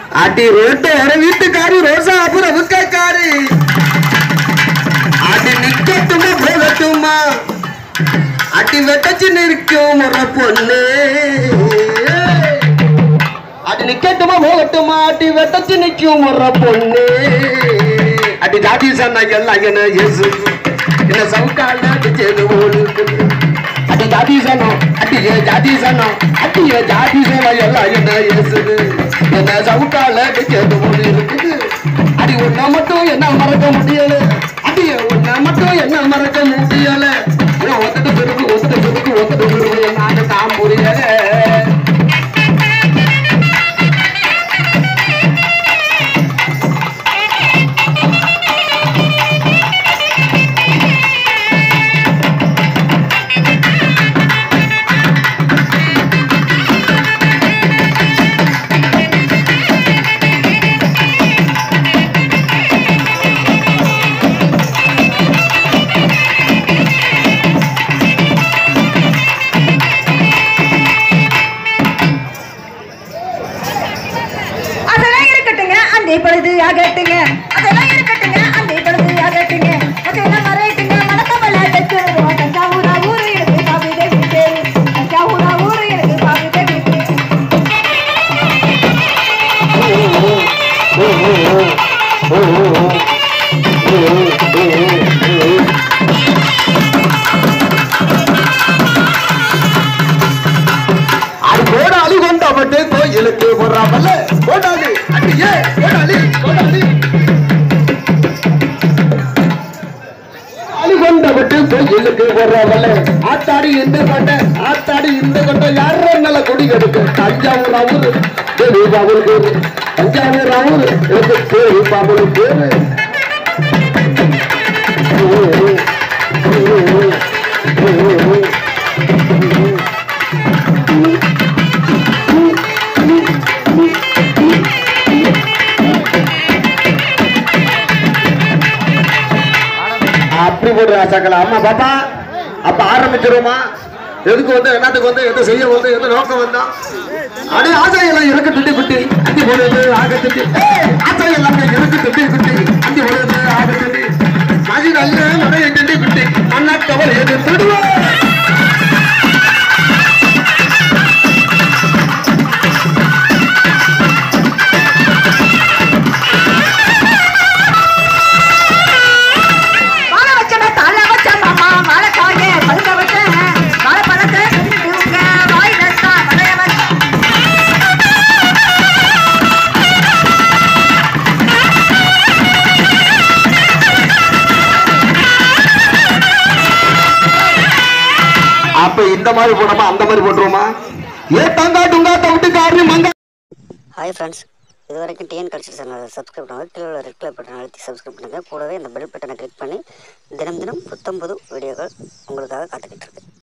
அடி ரோட்டோர வீட்டுக்காரி ரோசா அப்புறம் விற்கக்காரி அடி நிக்கட்டுமா போகட்டுமா அடி வெட்டச்சு நிற்கும் ஒரு பொண்ணு அடி நிக்கட்டுமா போகட்டுமா அடி வெட்டச்சு நிற்கும் ஒரு பொண்ணு அடி ஜாதி சொன்ன எல்லாம் என்ன இயேசு என்ன சவுக்கால அடிச்சது ஓடு அடி ஜாதி சனம் அடி ஏ ஜாதி சனம் அடி ஏ ஜாதி சனம் எல்லாம் என்ன இயேசுது என்ன சவுக்கால அடிச்சது ஓடு இருக்குது அடி உன்னை மட்டும் என்ன மறக்க முடியல அடி உன்னை மட்டும் என்ன மறக்க முடியல நான் ஒத்தட்டு பிறகு ஒத்தட்டு பிறகு ஒத்தட்டு பிறகு நான் தான் புரியல அதெல்லாம் இருக்கட்டுங்க அந்த பொழுது ஆகட்டுங்க அதெல்லாம் இருக்கட்டுங்க அந்த பொழுது ஆகட்டுங்க அதெல்லாம் மறையட்டுங்க மணக்கமல தச்சுடுவோம் தஞ்சாவூரா ஊரு எனக்கு பாவிதை விட்டு தஞ்சாவூரா ஊரு எனக்கு பாவிதை விட்டு அது கோடாலி கொண்டப்பட்டு கோயிலுக்கு போறாமல்ல கோடாலி அடி ஏ கோடாலி கோடாலி அலி கொண்டப்பட்டு கோயிலுக்கு போறாமல்ல ஆத்தாடி இந்த கொண்ட ஆத்தாடி இந்த கொண்ட யாரோ நல்ல கொடி கெடுக்கு தஞ்சாவூர் அவரு தேவி பாபுல் பேரு தஞ்சாவூர் அவரு எனக்கு தேவி பாபுல் பேரு ஓ, ஓ, ஓ, ஓ, ஓ, ஓ. அப்படி போடுற ஆசாக்கள் ஆமா பாப்பா அப்ப ஆரம்பிச்சிருமா எதுக்கு வந்து என்னத்துக்கு வந்து எதை செய்ய வந்து எந்த நோக்கம் வந்தா அடி ஆசை எல்லாம் இருக்கு திட்டி குட்டி அண்டி போடுறது ஆக திட்டி ஆசை எல்லாமே இருக்கு திட்டி குட்டி அண்டி போடுறது ஆக திட்டி மதி நல்ல நிறைய திட்டி குட்டி அண்ணா கவலை எது திடுவோம் வாழை வச்சன தாழ வச்ச மாமா வாழைக்காய பழுக்க வச்ச வாழை பழத்தை கட்டிட்டு வாய் நட்டா மலைய வச்ச அப்ப இந்த மாதிரி போடாம அந்த மாதிரி போட்டுருவோமா ஏ தங்கா டுங்கா தவிட்டு காரணி மங்கா ஹாய் ஃப்ரெண்ட்ஸ் இது வரைக்கும் டிஎன் கல்ச்சர் சேனலை சப்ஸ்கிரைப் பண்ணுங்கள் கீழே உள்ள ரெட் கலர் பட்டன் அழுத்தி சப்ஸ்கிரைப் பண்ணுங்கள் கூடவே இந்த பெல் பட்டனை கிளிக் பண்ணி தினம் தினம் புத்தம் புது வீடியோக்கள் உங்களுக்காக காத்துக்கிட்டு இருக்கு